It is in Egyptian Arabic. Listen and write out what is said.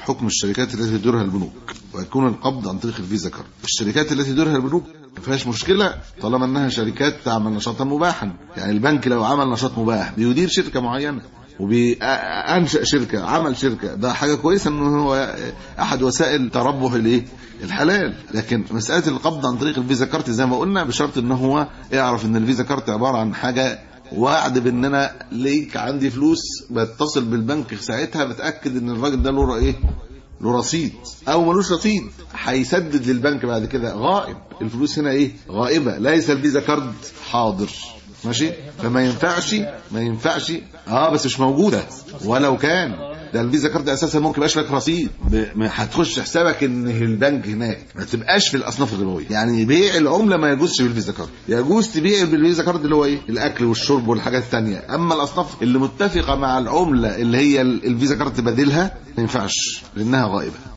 حكم الشركات التي تديرها البنوك ويكون القبض عن طريق الفيزا كارد الشركات التي تديرها البنوك ما فيهاش مشكله طالما انها شركات تعمل نشاطا مباحا يعني البنك لو عمل نشاط مباح بيدير شركه معينه وبأنشأ شركة عمل شركة ده حاجة كويسة انه هو احد وسائل تربح الايه الحلال لكن مسألة القبض عن طريق الفيزا كارت زي ما قلنا بشرط ان هو يعرف ان الفيزا كارت عبارة عن حاجة وعد بان انا ليك عندي فلوس بتصل بالبنك في ساعتها بتاكد ان الراجل ده له ايه له رصيد او ملوش رصيد هيسدد للبنك بعد كده غائب الفلوس هنا ايه غائبه ليس الفيزا كارد حاضر ماشي فما ينفعش ما ينفعش اه بس مش موجوده ولو كان ده الفيزا كارد اساسا ممكن يبقاش لك رصيد ب- ما هتخش حسابك ان البنك هناك ما تبقاش في الاصناف الربويه يعني بيع العمله ما يجوزش بالفيزا كارد يجوز تبيع بالفيزا كارد اللي هو ايه الاكل والشرب والحاجات الثانيه اما الاصناف اللي متفقه مع العمله اللي هي ال- الفيزا كارد بديلها ما ينفعش لانها غائبه